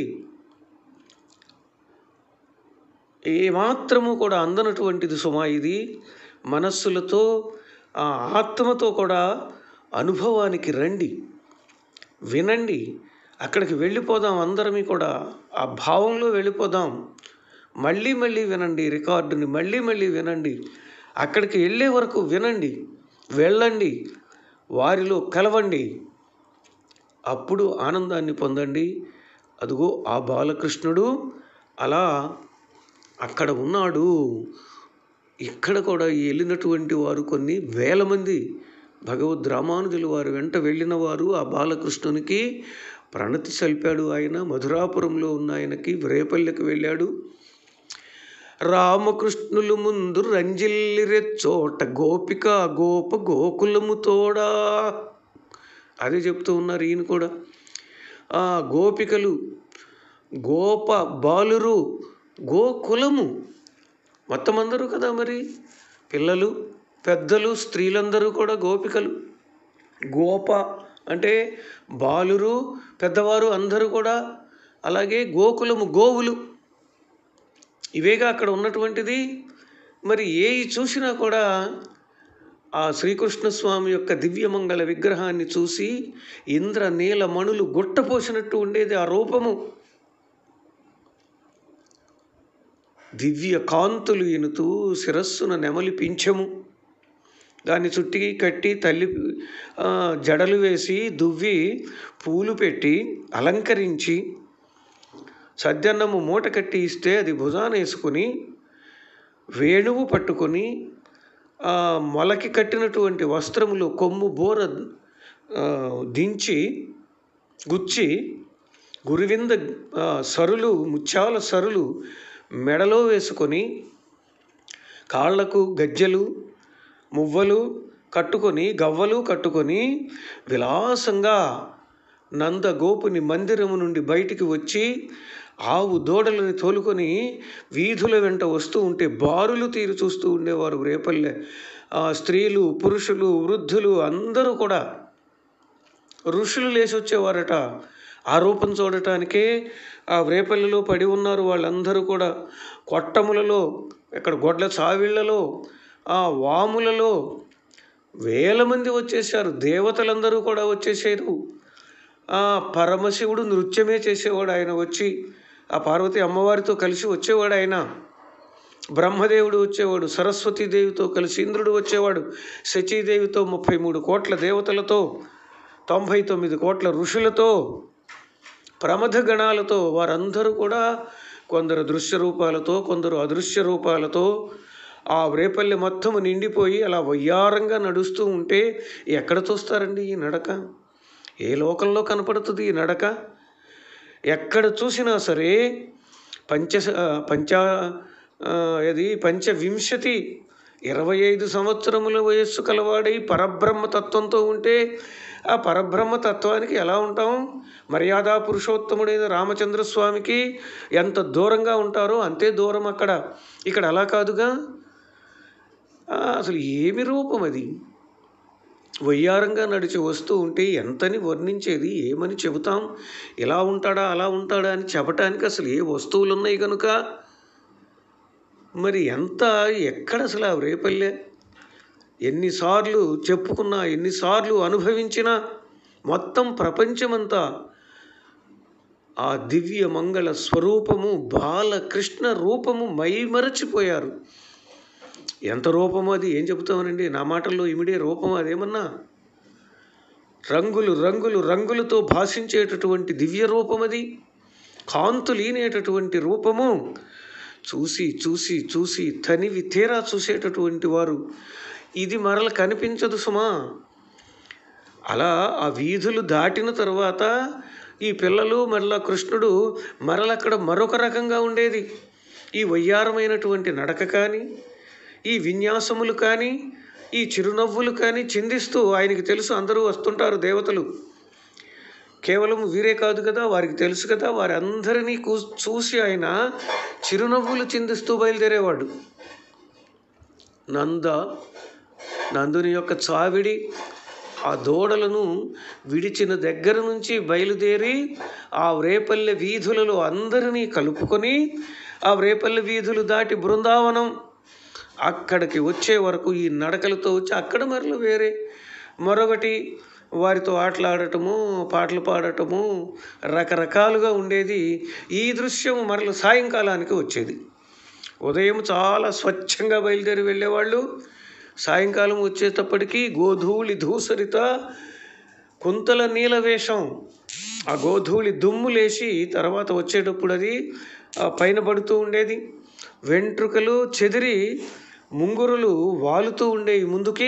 ఏమాత్రము కూడా అందనటువంటిది సుమా ఇది మనస్సులతో ఆ ఆత్మతో కూడా అనుభవానికి రండి వినండి అక్కడికి వెళ్ళిపోదాం అందరమీ కూడా ఆ భావంలో వెళ్ళిపోదాం మళ్ళీ మళ్ళీ వినండి రికార్డుని మళ్ళీ మళ్ళీ వినండి అక్కడికి వెళ్ళే వరకు వినండి వెళ్ళండి వారిలో కలవండి అప్పుడు ఆనందాన్ని పొందండి అదిగో ఆ బాలకృష్ణుడు అలా అక్కడ ఉన్నాడు ఇక్కడ కూడా ఈ వెళ్ళినటువంటి వారు కొన్ని వేల మంది భగవద్ రామానుజులు వారు వెంట వెళ్ళిన వారు ఆ బాలకృష్ణునికి ప్రణతి సల్పాడు ఆయన మధురాపురంలో ఉన్న ఆయనకి రేపల్లెకి వెళ్ళాడు రామకృష్ణులు ముందు రంజిల్లిరెచ్చోట గోపిక గోప గోకులము తోడా అదే చెప్తూ ఉన్నారు ఈయన కూడా ఆ గోపికలు గోప బాలురు గోకులము మొత్తం అందరూ కదా మరి పిల్లలు పెద్దలు స్త్రీలందరూ కూడా గోపికలు గోప అంటే బాలురు పెద్దవారు అందరూ కూడా అలాగే గోకులము గోవులు ఇవేగా అక్కడ ఉన్నటువంటిది మరి ఏవి చూసినా కూడా ఆ శ్రీకృష్ణ స్వామి యొక్క దివ్యమంగళ విగ్రహాన్ని చూసి ఇంద్ర నీల మణులు గుట్టపోసినట్టు ఉండేది ఆ రూపము దివ్య కాంతులు ఎనుతూ శిరస్సున నెమలి పింఛము దాన్ని చుట్టి కట్టి తల్లి ఆ, జడలు వేసి దువ్వి పూలు పెట్టి అలంకరించి సద్దన్నము మూట కట్టి ఇస్తే అది భుజాన వేసుకుని వేణువు పట్టుకొని ఆ మొలకి కట్టినటువంటి వస్త్రములు కొమ్ము బోర ఆ, దించి గుచ్చి గురువింద ఆ, సరులు ముత్యాల సరులు మెడలో వేసుకొని కాళ్లకు గజ్జెలు మువ్వలు కట్టుకొని గవ్వలు కట్టుకొని విలాసంగా నందగోపుని మందిరము నుండి బయటికి వచ్చి ఆవు దూడలను తోలుకొని వీధుల వెంట వస్తూ ఉంటే బారులు తీరు చూస్తూ ఉండేవారు రేపల్లె ఆ స్త్రీలు పురుషులు వృద్ధులు అందరూ కూడా ఋషులు లేచి వచ్చేవారట ఆ రూపం చూడటానికే ఆ రేపల్లిలో పడి ఉన్నారు వాళ్ళందరూ కూడా కొట్టములలో ఇక్కడ గొడ్ల చావిళ్లలో ఆ వాములలో వేల మంది వచ్చేసారు దేవతలందరూ కూడా వచ్చేసారు ఆ పరమశివుడు నృత్యమే చేసేవాడు ఆయన వచ్చి ఆ పార్వతి అమ్మవారితో కలిసి వచ్చేవాడు ఆయన బ్రహ్మదేవుడు వచ్చేవాడు సరస్వతీదేవితో కలిసి ఇంద్రుడు వచ్చేవాడు శచీదేవితో ముప్పై మూడు కోట్ల దేవతలతో తొంభై తొమ్మిది కోట్ల ఋషులతో ప్రమథ గణాలతో వారందరూ కూడా కొందరు దృశ్య రూపాలతో కొందరు అదృశ్య రూపాలతో ఆ రేపల్లి మొత్తము నిండిపోయి అలా వయ్యారంగా నడుస్తూ ఉంటే ఎక్కడ చూస్తారండి ఈ నడక ఏ లోకంలో కనపడుతుంది ఈ నడక ఎక్కడ చూసినా సరే పంచ పంచ ఆ, ఇది పంచవింశతి ఇరవై ఐదు సంవత్సరముల వయస్సు కలవాడై పరబ్రహ్మ తత్వంతో ఉంటే ఆ పరబ్రహ్మ తత్వానికి ఎలా ఉంటాం మర్యాదా పురుషోత్తముడైన రామచంద్ర స్వామికి ఎంత దూరంగా ఉంటారో అంతే దూరం అక్కడ ఇక్కడ అలా కాదుగా ఆ, అసలు ఏమి రూపం అది వయ్యారంగా నడిచి వస్తూ ఉంటే ఎంతని వర్ణించేది ఏమని చెబుతాం ఇలా ఉంటాడా అలా ఉంటాడా అని చెప్పటానికి అసలు ఏ వస్తువులు ఉన్నాయి కనుక మరి ఎంత ఎక్కడ అసలు ఆ రేపల్లె ఎన్నిసార్లు చెప్పుకున్నా ఎన్నిసార్లు అనుభవించినా మొత్తం ప్రపంచమంతా ఆ దివ్య మంగళ స్వరూపము బాలకృష్ణ రూపము మైమరచిపోయారు ఎంత రూపం అది ఏం చెబుతామనండి నా మాటల్లో ఇమిడే రూపం అదేమన్నా రంగులు రంగులు రంగులతో భాషించేటటువంటి దివ్య రూపం అది కాంతులీనేటటువంటి రూపము చూసి చూసి చూసి తనివి తీరా చూసేటటువంటి వారు ఇది మరల కనిపించదు సుమా అలా ఆ వీధులు దాటిన తర్వాత ఈ పిల్లలు మరలా కృష్ణుడు మరలక్కడ మరొక రకంగా ఉండేది ఈ వయ్యారమైనటువంటి నడక కానీ ఈ విన్యాసములు కానీ ఈ చిరునవ్వులు కానీ చిందిస్తూ ఆయనకి తెలుసు అందరూ వస్తుంటారు దేవతలు కేవలం వీరే కాదు కదా వారికి తెలుసు కదా వారందరినీ కూ చూసి ఆయన చిరునవ్వులు చిందిస్తూ బయలుదేరేవాడు నంద నందుని యొక్క చావిడి ఆ దూడలను విడిచిన దగ్గర నుంచి బయలుదేరి ఆ రేపల్లె వీధులలో అందరినీ కలుపుకొని ఆ రేపల్లె వీధులు దాటి బృందావనం అక్కడికి వచ్చే వరకు ఈ నడకలతో వచ్చి అక్కడ మరలు వేరే మరొకటి వారితో ఆటలాడటము పాటలు పాడటము రకరకాలుగా ఉండేది ఈ దృశ్యం మరల సాయంకాలానికి వచ్చేది ఉదయం చాలా స్వచ్ఛంగా బయలుదేరి వెళ్ళేవాళ్ళు సాయంకాలం వచ్చేటప్పటికి గోధూళి ధూసరిత కుంతల నీల వేషం ఆ గోధూళి దుమ్ము లేచి తర్వాత వచ్చేటప్పుడు అది ఆ పైన పడుతూ ఉండేది వెంట్రుకలు చెదిరి ముంగురులు వాలుతూ ఉండేవి ముందుకి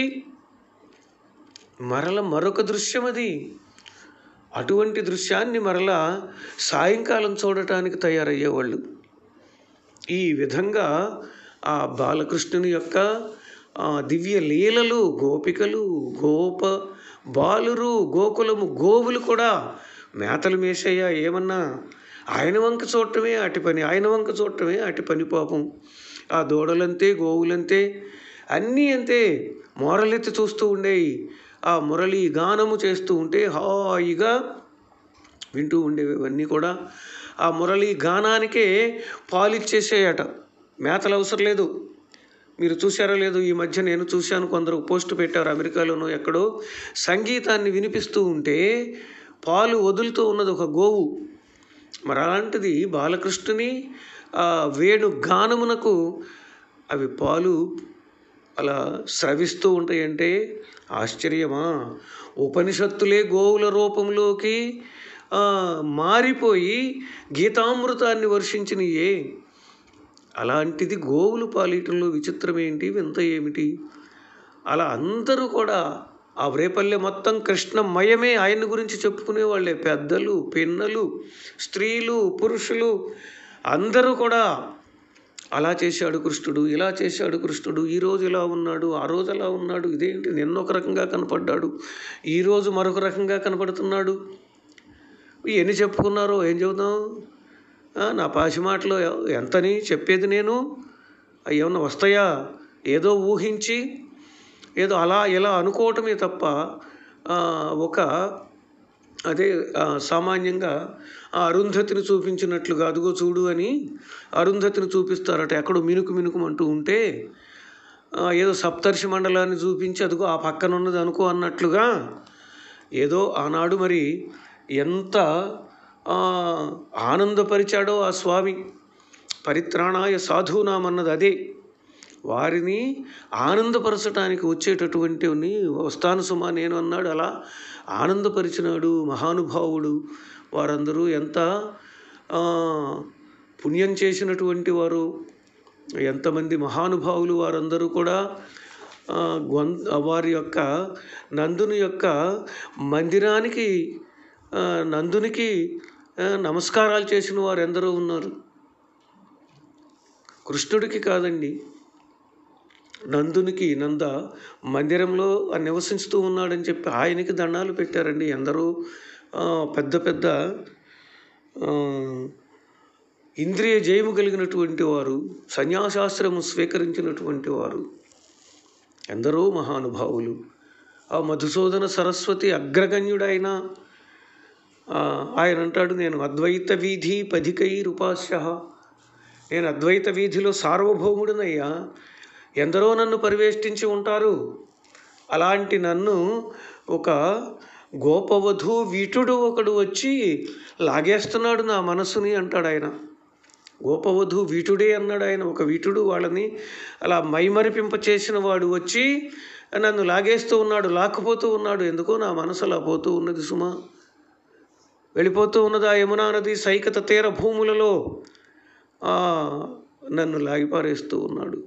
మరల మరొక దృశ్యం అది అటువంటి దృశ్యాన్ని మరల సాయంకాలం చూడటానికి తయారయ్యేవాళ్ళు ఈ విధంగా ఆ బాలకృష్ణుని యొక్క ఆ దివ్య లీలలు గోపికలు గోప బాలురు గోకులము గోవులు కూడా మేతలు మేసయ్యా ఏమన్నా ఆయన వంక చూడటమే అటి పని ఆయన వంక చూడటమే అటి పని పాపం ఆ దూడలంతే గోవులంతే అన్నీ అంతే మొరలెత్తి చూస్తూ ఉండేవి ఆ మురళి గానము చేస్తూ ఉంటే హాయిగా వింటూ ఉండేవి ఇవన్నీ కూడా ఆ మురళి గానానికే పాలిచ్చేసేయట మేతలు అవసరం లేదు మీరు చూశారో లేదో ఈ మధ్య నేను చూశాను కొందరు పోస్ట్ పెట్టారు అమెరికాలోనో ఎక్కడో సంగీతాన్ని వినిపిస్తూ ఉంటే పాలు వదులుతూ ఉన్నది ఒక గోవు మరి అలాంటిది బాలకృష్ణుని ఆ వేణు గానమునకు అవి పాలు అలా స్రవిస్తూ ఉంటాయంటే ఆశ్చర్యమా ఉపనిషత్తులే గోవుల రూపంలోకి ఆ, మారిపోయి గీతామృతాన్ని వర్షించినయే అలాంటిది గోవులు పాలీటంలో విచిత్రం ఏంటి వింత ఏమిటి అలా అందరూ కూడా ఆ రేపల్లె మొత్తం కృష్ణమయమే ఆయన గురించి చెప్పుకునే వాళ్ళే పెద్దలు పిన్నలు స్త్రీలు పురుషులు అందరూ కూడా అలా చేశాడు కృష్ణుడు ఇలా చేశాడు కృష్ణుడు ఈ రోజు ఇలా ఉన్నాడు ఆ రోజు అలా ఉన్నాడు ఇదేంటి నిన్న ఒక రకంగా కనపడ్డాడు ఈరోజు మరొక రకంగా కనపడుతున్నాడు ఎన్ని చెప్పుకున్నారో ఏం చెబుదాం ఆ, నా పాసి మాటలో ఎంతని చెప్పేది నేను అవి ఏమన్నా వస్తాయా ఏదో ఊహించి ఏదో అలా ఇలా అనుకోవటమే తప్ప ఆ, ఒక అదే ఆ, సామాన్యంగా ఆ అరుంధతిని చూపించినట్లుగా అదిగో చూడు అని అరుంధతిని చూపిస్తారట ఎక్కడో మినుకు మినుకుమంటూ ఉంటే ఆ, ఏదో సప్తర్షి మండలాన్ని చూపించి అదిగో ఆ పక్కన ఉన్నది అనుకో అన్నట్లుగా ఏదో ఆనాడు మరి ఎంత ఆ, ఆనందపరిచాడో ఆ స్వామి పరిత్రాణాయ సాధూనామన్నది అదే వారిని ఆనందపరచడానికి వచ్చేటటువంటి వస్తాను సుమా నేను అన్నాడు అలా ఆనందపరిచినాడు మహానుభావుడు వారందరూ ఎంత ఆ, పుణ్యం చేసినటువంటి వారు ఎంతమంది మహానుభావులు వారందరూ కూడా ఆ, గొం వారి యొక్క నందుని యొక్క మందిరానికి ఆ, నందునికి ఆ, నమస్కారాలు చేసిన వారు ఎందరో ఉన్నారు కృష్ణుడికి కాదండి నందునికి నంద మందిరంలో ఆ నివసిస్తూ ఉన్నాడని చెప్పి ఆయనకి దండాలు పెట్టారండి ఎందరో ఆ, పెద్ద పెద్ద ఆ, ఇంద్రియ జయము కలిగినటువంటి వారు సన్యాసాశ్రమం స్వీకరించినటువంటి వారు ఎందరో మహానుభావులు ఆ మధుసూదన సరస్వతి అగ్రగణ్యుడైన ఆ, ఆయన అంటాడు నేను అద్వైత వీధి పధికైరుపాస్య నేను అద్వైత వీధిలో సార్వభౌముడినయ్యా ఎందరో నన్ను పరివేష్టించి ఉంటారు అలాంటి నన్ను ఒక గోపవధు వీటుడు ఒకడు వచ్చి లాగేస్తున్నాడు నా మనసుని అంటాడు ఆయన గోపవధు వీటుడే అన్నాడు ఆయన ఒక వీటుడు వాళ్ళని అలా మైమరిపింప చేసిన వాడు వచ్చి నన్ను లాగేస్తూ ఉన్నాడు లాక్కుపోతూ ఉన్నాడు ఎందుకో నా మనసు అలా పోతూ ఉన్నది సుమా వెళ్ళిపోతూ ఉన్నది ఆ యమునా నది సైకత తీర భూములలో ఆ, నన్ను లాగిపారేస్తూ ఉన్నాడు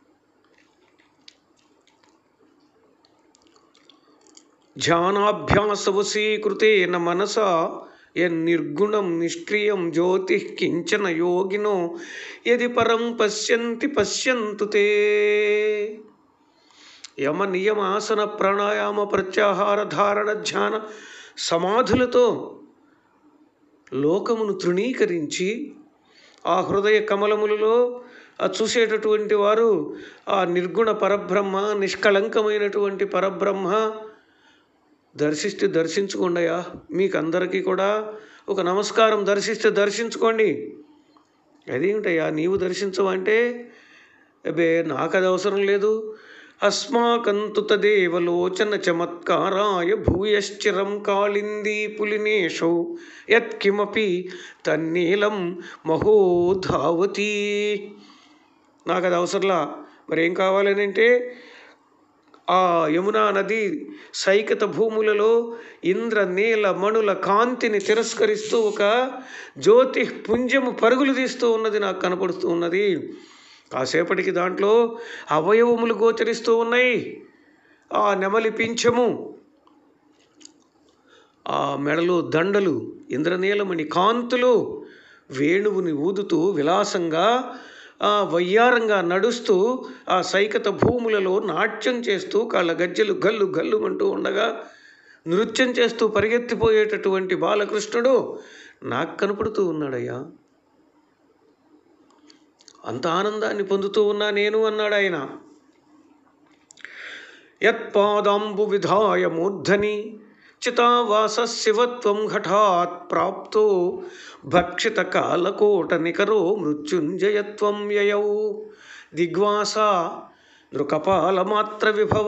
ధ్యానాభ్యాసవశీకృతేన మనసా యన్నిర్గుణం నిష్క్రియం జ్యోతి కించన యోగినో యది పరం పశ్యంతి పశ్యంతు తే యమ నియమాసన ప్రాణాయామ ప్రత్యాహార ధారణ ధ్యాన సమాధులతో లోకమును తృణీకరించి ఆ హృదయ కమలములలో ఆ చూసేటటువంటి వారు ఆ నిర్గుణ పరబ్రహ్మ నిష్కళంకమైనటువంటి పరబ్రహ్మ దర్శిస్తే దర్శించుకోండియా మీకు అందరికీ కూడా ఒక నమస్కారం దర్శిస్తే దర్శించుకోండి అదేమిటయ్యా నీవు దర్శించవంటే అబ్బే నాకు అది అవసరం లేదు అస్మాకంతు తదేవలోచన చమత్కారాయ భూయశ్చిరం కాళిందీ పులినేషు యత్కిమపి తన్నీలం మహోధావతి నాకు అది అవసరంలా మరి ఏం కావాలని అంటే ఆ యమునా నది సైకత భూములలో ఇంద్ర నీల మణుల కాంతిని తిరస్కరిస్తూ ఒక జ్యోతి పుంజము పరుగులు తీస్తూ ఉన్నది నాకు కనపడుతూ ఉన్నది కాసేపటికి దాంట్లో అవయవములు గోచరిస్తూ ఉన్నాయి ఆ నెమలి పింఛము ఆ మెడలో దండలు ఇంద్రనీలమణి కాంతులు వేణువుని ఊదుతూ విలాసంగా ఆ వయ్యారంగా నడుస్తూ ఆ సైకత భూములలో నాట్యం చేస్తూ కాళ్ళ గజ్జెలు గల్లు గల్లు అంటూ ఉండగా నృత్యం చేస్తూ పరిగెత్తిపోయేటటువంటి బాలకృష్ణుడు నాకు కనపడుతూ ఉన్నాడయ్యా అంత ఆనందాన్ని పొందుతూ ఉన్నా నేను అన్నాడు ఆయన యత్పాదాంబు విధాయ మూర్ధని చితావాస శివత్వం ఘటాత్ ప్రాప్తో భక్షిత కాలకోట నికరో మృత్యుంజయత్వం యయౌ దిగ్వాస నృకపాల మాత్ర విభవ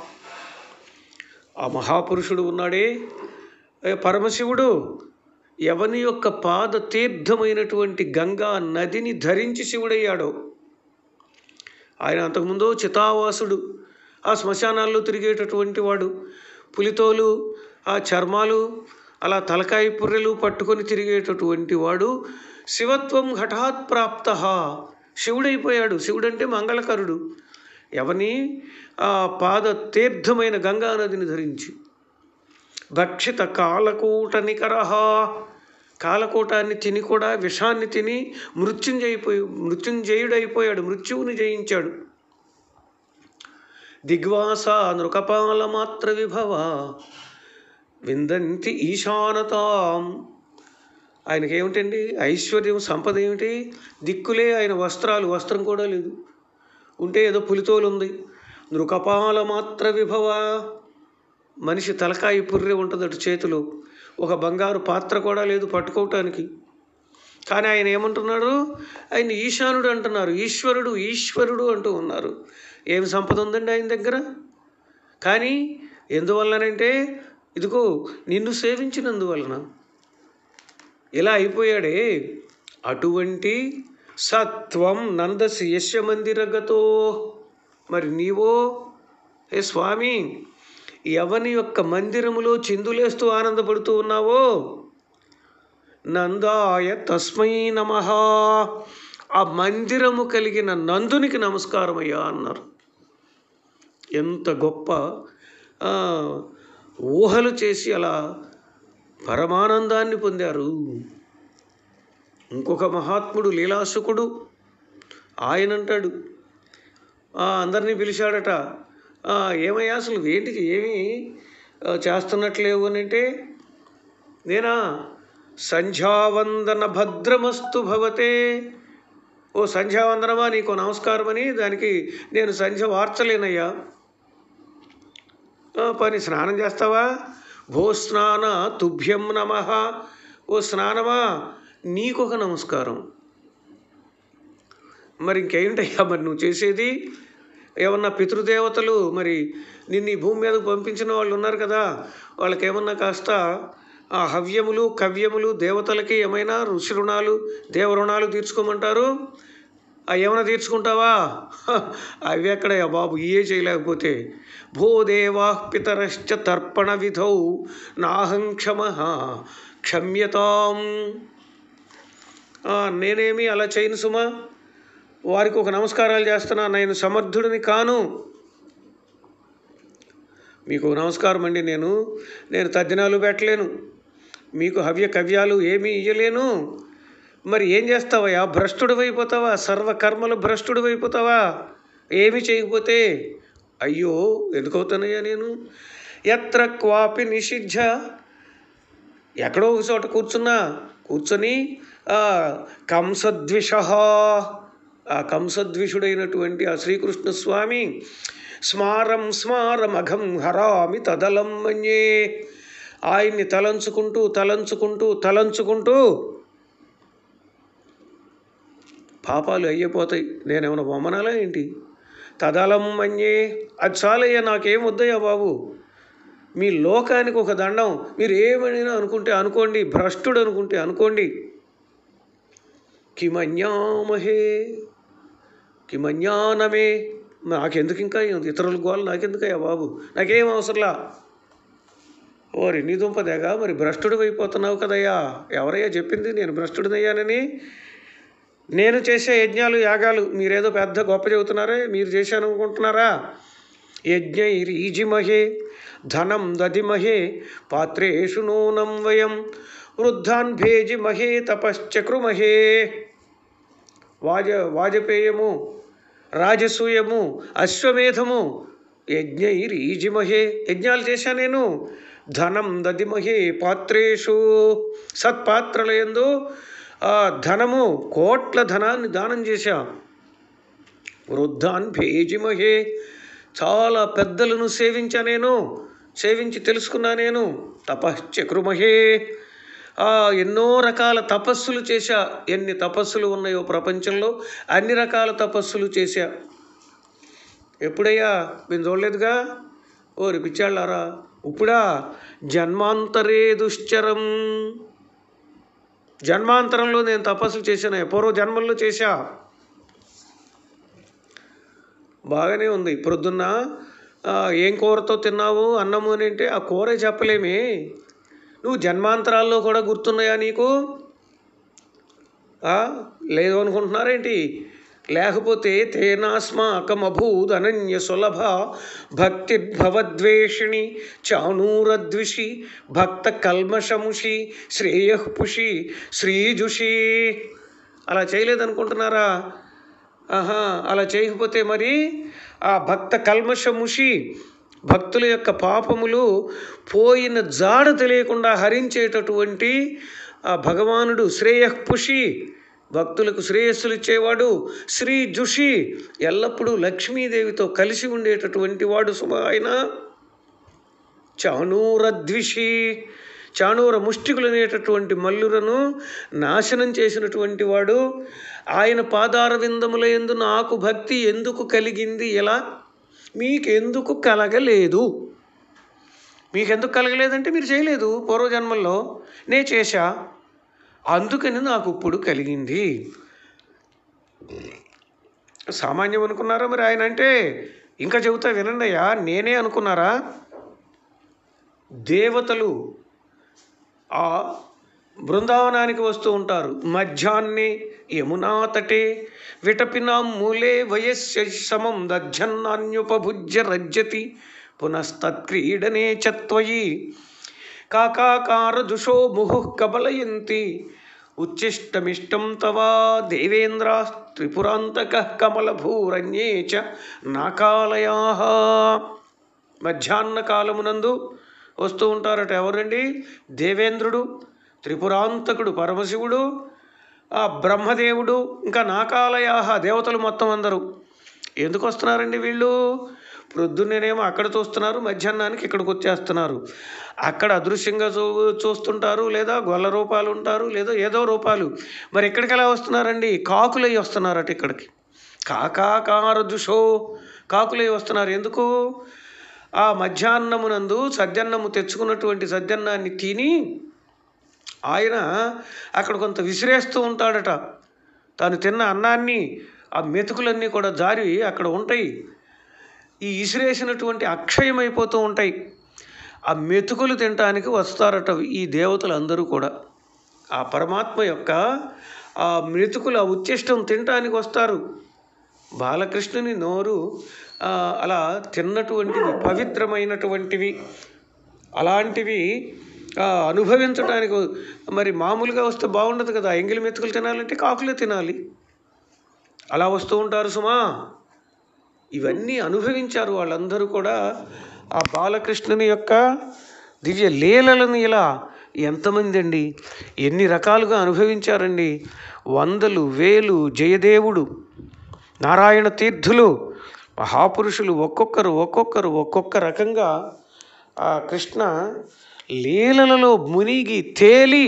ఆ మహాపురుషుడు ఉన్నాడే ఏ పరమశివుడు ఎవని యొక్క పాద తీర్థమైనటువంటి గంగా నదిని ధరించి శివుడయ్యాడో ఆయన అంతకుముందు చితావాసుడు ఆ శ్మశానాల్లో తిరిగేటటువంటి వాడు పులితోలు ఆ చర్మాలు అలా తలకాయ పుర్రెలు పట్టుకొని తిరిగేటటువంటి వాడు శివత్వం హఠాత్ ప్రాప్త శివుడైపోయాడు శివుడంటే మంగళకరుడు ఎవని ఆ పాద తీర్థమైన గంగా నదిని ధరించి భక్షిత కాలకూట నికరహ కాలకూటాన్ని తిని కూడా విషాన్ని తిని మృత్యుంజయిపోయి మృత్యుంజయుడైపోయాడు మృత్యువుని జయించాడు దిగ్వాస నృకపాల మాత్ర విభవ విందంతి ఈశానతాం ఆయనకి ఏమిటండి ఐశ్వర్యం సంపద ఏమిటి దిక్కులే ఆయన వస్త్రాలు వస్త్రం కూడా లేదు ఉంటే ఏదో పులితోలు ఉంది నృకపాల మాత్ర విభవ మనిషి తలకాయ పుర్రె ఉంటుంది అటు చేతిలో ఒక బంగారు పాత్ర కూడా లేదు పట్టుకోవటానికి కానీ ఆయన ఏమంటున్నాడు ఆయన ఈశానుడు అంటున్నారు ఈశ్వరుడు ఈశ్వరుడు అంటూ ఉన్నారు ఏమి సంపద ఉందండి ఆయన దగ్గర కానీ ఎందువల్లనంటే ఇదిగో నిన్ను సేవించినందువలన ఇలా అయిపోయాడే అటువంటి సత్వం నందసి యశ మందిరగతో మరి నీవో ఏ స్వామి ఎవని యొక్క మందిరములో చిందులేస్తూ ఆనందపడుతూ ఉన్నావో నందాయ తస్మై నమ ఆ మందిరము కలిగిన నందునికి నమస్కారమయ్యా అన్నారు ఎంత గొప్ప ఆ, ఊహలు చేసి అలా పరమానందాన్ని పొందారు ఇంకొక మహాత్ముడు లీలాసుకుడు ఆయన అంటాడు "ఆ, అందరినీ పిలిచాడట "ఆ, ఏమయ్యా అసలు వేటికి ఏమి ఆ, చేస్తున్నట్లేవు అని అంటే నేనా సంధ్యావందన భద్రమస్తు భవతే ఓ సంధ్యావందనమా నీకు నమస్కారమని దానికి నేను సంధ్య వార్చలేనయ్యా "ఆ, పని స్నానం చేస్తావా భో స్నాన తుభ్యం నమ ఓ స్నానమా నీకొక నమస్కారం మరి ఇంకేంటయ్యా మరి నువ్వు చేసేది ఏమన్నా పితృదేవతలు మరి నిన్ను ఈ భూమి మీదకు పంపించిన వాళ్ళు ఉన్నారు కదా వాళ్ళకి ఏమన్నా కాస్త ఆ హవ్యములు కవ్యములు దేవతలకి ఏమైనా ఋషి రుణాలు దేవ రుణాలు తీర్చుకోమంటారు ఆ ఏమైనా తీర్చుకుంటావా హ, అవి ఎక్కడయ్యా బాబు ఇయే చేయలేకపోతే భూదేవా పితరశ్చ తర్పణ విధౌ నాహం క్షమ క్షమ్యతాం ఆ, నేనేమి అలా చేయను సుమా వారికి ఒక నమస్కారాలు చేస్తున్నా నేను సమర్థుడిని కాను మీకు ఒక నమస్కారం అండి నేను నేను తద్దినాలు పెట్టలేను మీకు హవ్య కవ్యాలు ఏమీ ఇయ్యలేను మరి ఏం చేస్తావయ్యా భ్రష్టుడు అయిపోతావా సర్వకర్మలు భ్రష్టుడు అయిపోతావా ఏమి చేయకపోతే అయ్యో ఎందుకు అవుతానయ్యా నేను ఎత్ర క్వాపి నిషిద్ధ ఎక్కడో ఒక చోట కూర్చున్నా కూర్చొని ఆ కంసద్విష ఆ కంసద్విషుడైనటువంటి ఆ శ్రీకృష్ణ స్వామి స్మారం స్మారమఘం హరామి తదలం మన్యే ఆయన్ని తలంచుకుంటూ తలంచుకుంటూ తలంచుకుంటూ పాపాలు అయ్యిపోతాయి నేనేమైనా బొమ్మనాలా ఏంటి తదలం మన్యే అది చాలయ్యా నాకేం వద్దయ్యా బాబు మీ లోకానికి ఒక దండం మీరు ఏమైనా అనుకుంటే అనుకోండి భ్రష్టుడు అనుకుంటే అనుకోండి కిమన్యామహే కిమన్యానమే నాకెందుకు ఇంకా ఇతరుల గోలు నాకెందుకయ్యా బాబు నాకేం అవసరంలా ఓరి నీ దుంపదేగా మరి భ్రష్టుడు అయిపోతున్నావు కదయ్యా ఎవరయ్యా చెప్పింది నేను భ్రష్టుడినయ్యానని నేను చేసే యజ్ఞాలు యాగాలు మీరేదో పెద్ద గొప్ప చెబుతున్నారే మీరు చేశాను అనుకుంటున్నారా యజ్ఞైరీజిమహే ధనం దధిమహే పాత్రేషు నూనం వయం వృద్ధాన్ భేజిమహే తపశ్చక్రుమహే వాజ వాజపేయము రాజసూయము అశ్వమేధము యజ్ఞైరీజిమహే యజ్ఞాలు చేశా నేను ధనం దదిమహే పాత్రేషు సత్పాత్రలయందు ఆ ధనము కోట్ల ధనాన్ని దానం చేశా వృద్ధాన్ భేజిమహే చాలా పెద్దలను సేవించా నేను సేవించి తెలుసుకున్నా నేను తపశ్చక్రుమహే ఆ, ఎన్నో రకాల తపస్సులు చేశా ఎన్ని తపస్సులు ఉన్నాయో ప్రపంచంలో అన్ని రకాల తపస్సులు చేశా ఎప్పుడయ్యా మేము చూడలేదుగా ఓ పిచ్చాళ్ళారా ఇప్పుడా జన్మాంతరే దుశ్చరం జన్మాంతరంలో నేను తపస్సు చేశాను పూర్వ జన్మల్లో చేశా బాగానే ఉంది ప్రొద్దున్న ఆ, ఏం కూరతో తిన్నావు అన్నము అని అంటే ఆ కూరే చెప్పలేమే నువ్వు జన్మాంతరాల్లో కూడా గుర్తున్నాయా నీకు ఆ, లేదు అనుకుంటున్నారేంటి లేకపోతే తేనాస్మాకమభూద్ అనన్య సులభ భక్తిర్భవద్వేషిణి చాణూరద్విషి భక్త కల్మషముషి శ్రేయఃపుషి శ్రీజుషి అలా చేయలేదనుకుంటున్నారా ఆహా అలా చేయకపోతే మరి ఆ భక్త కల్మషముషి భక్తుల యొక్క పాపములు పోయిన జాడ తెలియకుండా హరించేటటువంటి ఆ భగవానుడు శ్రేయఃపుషి భక్తులకు శ్రేయస్సులు ఇచ్చేవాడు శ్రీ జుషి ఎల్లప్పుడూ లక్ష్మీదేవితో కలిసి ఉండేటటువంటి వాడు సుమ ఆయన చాణూరద్విషి చాణూర ముష్టికులు అనేటటువంటి మల్లులను నాశనం చేసినటువంటి వాడు ఆయన పాదార విందముల ఎందు నాకు భక్తి ఎందుకు కలిగింది ఎలా మీకెందుకు కలగలేదు మీకెందుకు కలగలేదంటే మీరు చేయలేదు పూర్వజన్మల్లో నే చేశా అందుకని నాకు ఇప్పుడు కలిగింది సామాన్యం అనుకున్నారా మరి ఆయన అంటే ఇంకా చెబుతా వినండి అయ్యా నేనే అనుకున్నారా దేవతలు ఆ బృందావనానికి వస్తూ ఉంటారు మధ్యాహ్నే యమునా తటే విటపినా మూలే వయస్య సమం దజ్జన్నాన్యుపభుజ్య రజ్యతి పునస్తత్క్రీడనే చత్వయి కాకాకార జుషో ముహు కబలయంతి ఉచ్చిష్టమిష్టం తవా దేవేంద్ర త్రిపురాంతక కమలభూరణ్యే చ నాకాలయా మధ్యాహ్న కాలమునందు వస్తూ ఉంటారట ఎవరండి దేవేంద్రుడు త్రిపురాంతకుడు పరమశివుడు ఆ బ్రహ్మదేవుడు ఇంకా నాకాలయాహ దేవతలు మొత్తం అందరూ ఎందుకు వస్తున్నారండి వీళ్ళు ప్రొద్దున్నేనేమో అక్కడ చూస్తున్నారు మధ్యాహ్నానికి ఇక్కడికి వచ్చేస్తున్నారు అక్కడ అదృశ్యంగా చూ చూస్తుంటారు లేదా గొల్ల రూపాలు ఉంటారు లేదా ఏదో రూపాలు మరి ఎక్కడికి ఎలా వస్తున్నారండి కాకులై వస్తున్నారట ఇక్కడికి కాకాకార దుషో కాకులై వస్తున్నారు ఎందుకు ఆ మధ్యాహ్నమునందు సద్యన్నము తెచ్చుకున్నటువంటి సద్యన్నాన్ని తిని ఆయన అక్కడ కొంత విసిరేస్తూ ఉంటాడట తాను తిన్న అన్నాన్ని ఆ మెతుకులన్నీ కూడా జారి అక్కడ ఉంటాయి ఈ ఇసిరేసినటువంటి అక్షయమైపోతూ ఉంటాయి ఆ మెతుకులు తినటానికి వస్తారట ఈ దేవతలు అందరూ కూడా ఆ పరమాత్మ యొక్క ఆ మెతుకులు ఆ ఉచ్చిష్టం తినటానికి వస్తారు బాలకృష్ణుని నోరు ఆ, అలా తిన్నటువంటివి పవిత్రమైనటువంటివి అలాంటివి ఆ, అనుభవించడానికి మరి మామూలుగా వస్తే బాగుండదు కదా ఎంగిలి మెతుకులు తినాలంటే కాకులే తినాలి అలా వస్తూ ఉంటారు సుమా ఇవన్నీ అనుభవించారు వాళ్ళందరూ కూడా ఆ బాలకృష్ణుని యొక్క దివ్య లీలలను ఇలా ఎంతమంది అండి ఎన్ని రకాలుగా అనుభవించారండి వందలు వేలు జయదేవుడు నారాయణ తీర్థులు మహాపురుషులు ఒక్కొక్కరు ఒక్కొక్కరు ఒక్కొక్క రకంగా ఆ కృష్ణ లీలలలో మునిగి తేలి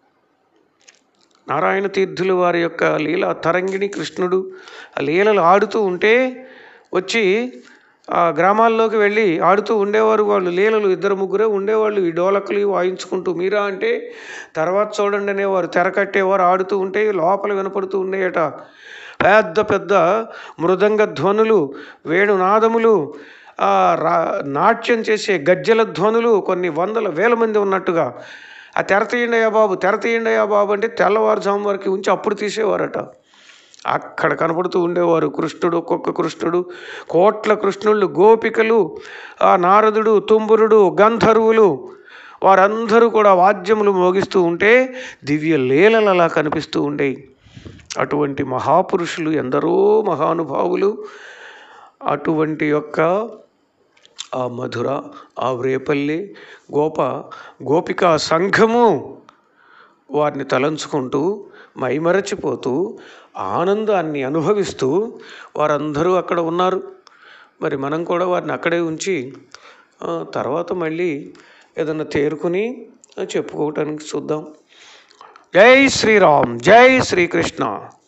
నారాయణ తీర్థులు వారి యొక్క లీల తరంగిణి కృష్ణుడు ఆ లీలలు ఆడుతూ ఉంటే వచ్చి ఆ గ్రామాల్లోకి వెళ్ళి ఆడుతూ ఉండేవారు వాళ్ళు లీలలు ఇద్దరు ముగ్గురే ఉండేవాళ్ళు ఈ డోలకులు ఇవి వాయించుకుంటూ మీరా అంటే తర్వాత చూడండి అనేవారు తెర కట్టేవారు ఆడుతూ ఉంటే లోపల వినపడుతూ ఉండేయట పెద్ద పెద్ద మృదంగ ధ్వనులు వేణునాదములు ఆ రా నాట్యం చేసే గజ్జల ధ్వనులు కొన్ని వందల వేల మంది ఉన్నట్టుగా ఆ తెర తీయండియా బాబు తెర తీయండియా బాబు అంటే తెల్లవారుజాము వరకు ఉంచి అప్పుడు తీసేవారట అక్కడ కనపడుతూ ఉండేవారు కృష్ణుడు ఒక్కొక్క కృష్ణుడు కోట్ల కృష్ణుళ్ళు గోపికలు ఆ నారదుడు తుంబురుడు గంధర్వులు వారందరూ కూడా వాద్యములు మోగిస్తూ ఉంటే దివ్య లీలలు అలా కనిపిస్తూ ఉండేవి అటువంటి మహాపురుషులు ఎందరో మహానుభావులు అటువంటి యొక్క ఆ మధుర ఆ రేపల్లి గోప గోపికా సంఘము వారిని తలంచుకుంటూ మైమరచిపోతూ ఆనందాన్ని అనుభవిస్తూ వారందరూ అక్కడ ఉన్నారు మరి మనం కూడా వారిని అక్కడే ఉంచి ఆ, తర్వాత మళ్ళీ ఏదన్నా తేరుకుని చెప్పుకోవటానికి చూద్దాం జై శ్రీరామ్ జై శ్రీకృష్ణ